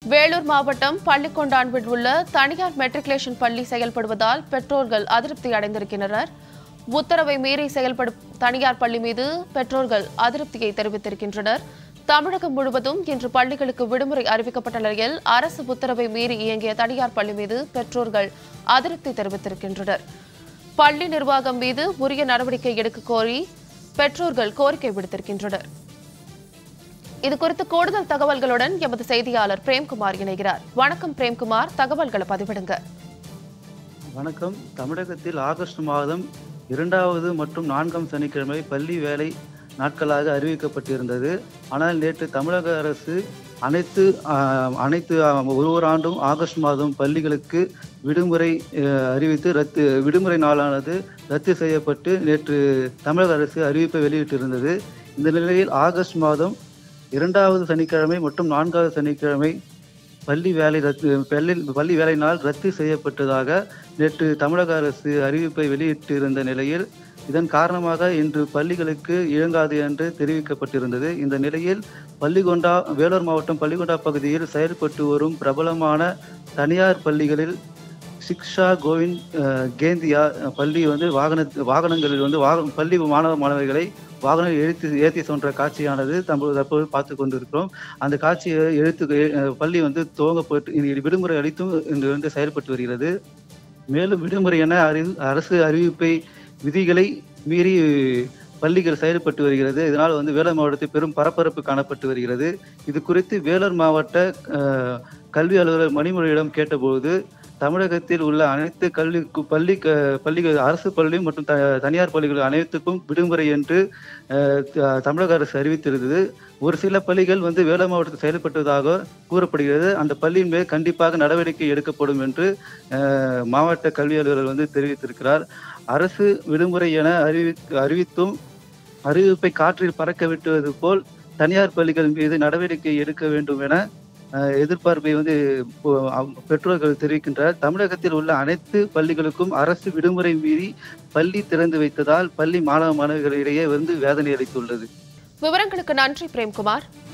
வேலூர் மாவட்டம் பள்ளிக்கொண்டான்பில் உள்ள தனியார் மெட்ரிகுலேஷன் பள்ளி செயல்படுவதால் பெற்றோர்கள் அதிருப்தி அடைந்திருக்கின்றனர் உத்தரவை மீறி செயல்படும் தனியார் பள்ளி மீது பெற்றோர்கள் அதிருப்தியை தெரிவித்திருக்கின்றனர் தமிழகம் முழுவதும் இன்று பள்ளிகளுக்கு விடுமுறை அறிவிக்கப்பட்ட நிலையில் அரசு உத்தரவை மீறி இயங்கிய தனியார் பள்ளி மீது பெற்றோர்கள் அதிருப்தி தெரிவித்திருக்கின்றனர் பள்ளி நிர்வாகம் மீது உரிய நடவடிக்கை எடுக்க கோரி பெற்றோர்கள் கோரிக்கை விடுத்திருக்கின்றனர் இது குறித்து கூடுதல் தகவல்களுடன் எமது செய்தியாளர் பிரேம்குமார் இணைகிறார் வணக்கம் பிரேம்குமார் தகவல்களை பதிவிடுங்க வணக்கம் தமிழகத்தில் ஆகஸ்ட் மாதம் இரண்டாவது மற்றும் நான்காம் சனிக்கிழமை பள்ளி வேலை நாட்களாக அறிவிக்கப்பட்டிருந்தது ஆனால் நேற்று தமிழக அரசு அனைத்து ஆஹ், அனைத்து ஆஹ், ஒரு ஒரு ஆண்டும் ஆகஸ்ட் மாதம் பள்ளிகளுக்கு விடுமுறை ஆஹ், அறிவித்து ரத்து விடுமுறை நாளானது ரத்து செய்யப்பட்டு நேற்று தமிழக அரசு அறிவிப்பை வெளியிட்டிருந்தது இந்த நிலையில் ஆகஸ்ட் மாதம் இரண்டாவது சனிக்கிழமை மற்றும் நான்காவது சனிக்கிழமை பள்ளி வேலை ரத்து பள்ளி பள்ளி வேலை நாள் ரத்து செய்யப்பட்டதாக நேற்று தமிழக அரசு அறிவிப்பை வெளியிட்டிருந்த நிலையில் இதன் காரணமாக இன்று பள்ளிகளுக்கு இயங்காது என்று தெரிவிக்கப்பட்டிருந்தது இந்த நிலையில் பள்ளிகொண்டா வேலூர் மாவட்டம் பள்ளிகொண்டா பகுதியில் செயல்பட்டு வரும் பிரபலமான தனியார் பள்ளிகளில் சிக்ஷா கோவிந்த் அஹ், கேந்தியா பள்ளி வந்து வாகன வாகனங்களில் வந்து வாக பள்ளி மாணவ மாணவிகளை வாகனம் எழுத்து ஏற்றி சென்ற காட்சியானது தற்போது தற்போது பார்த்து கொண்டிருக்கிறோம் அந்த காட்சியை எழுத்து அஹ், பள்ளி வந்து துவங்கப்பட்டு இனி விடுமுறை அளித்தும் இன்று வந்து செயல்பட்டு வருகிறது மேலும் விடுமுறை என அறி அரசு அறிவிப்பை விதிகளை மீறி பள்ளிகள் செயல்பட்டு வருகிறது இதனால் வந்து வேலூர் மாவட்டத்தில் பெரும் பரபரப்பு காணப்பட்டு வருகிறது இது குறித்து வேலூர் மாவட்ட அஹ், கல்வி அலுவலர் மணிமொழியிடம் கேட்டபோது தமிழகத்தில் உள்ள அனைத்து கல்வி பள்ளி க- பள்ளிகள் அரசு பள்ளி மற்றும் த- தனியார் பள்ளிகள் அனைத்துக்கும் விடுமுறை என்று அஹ், த- தமிழக அரசு அறிவித்திருந்தது ஒரு சில பள்ளிகள் வந்து வேலூர் மாவட்டத்தில் செயல்பட்டதாக கூறப்படுகிறது அந்த பள்ளியின் மேல் கண்டிப்பாக நடவடிக்கை எடுக்கப்படும் என்று அஹ், மாவட்ட கல்வி அலுவலர் வந்து தெரிவித்திருக்கிறார் அரசு விடுமுறை என அறிவி அறிவித்தும் அறிவிப்பை காற்றில் பறக்க விட்டுவது போல் தனியார் பள்ளிகள் மீது நடவடிக்கை எடுக்க வேண்டும் என அஹ், எதிர்பார்ப்பை வந்து இப்போ, அவ்- பெற்றோர்கள் தெரிவிக்கின்றனர் தமிழகத்தில் உள்ள அனைத்து பள்ளிகளுக்கும் அரசு விடுமுறை மீறி பள்ளி திறந்து வைத்ததால் பள்ளி மாணவ மாணவிகளிடையே வந்து வேதனை அளித்துள்ளது விவரங்களுக்கு நன்றி பிரேம்குமார்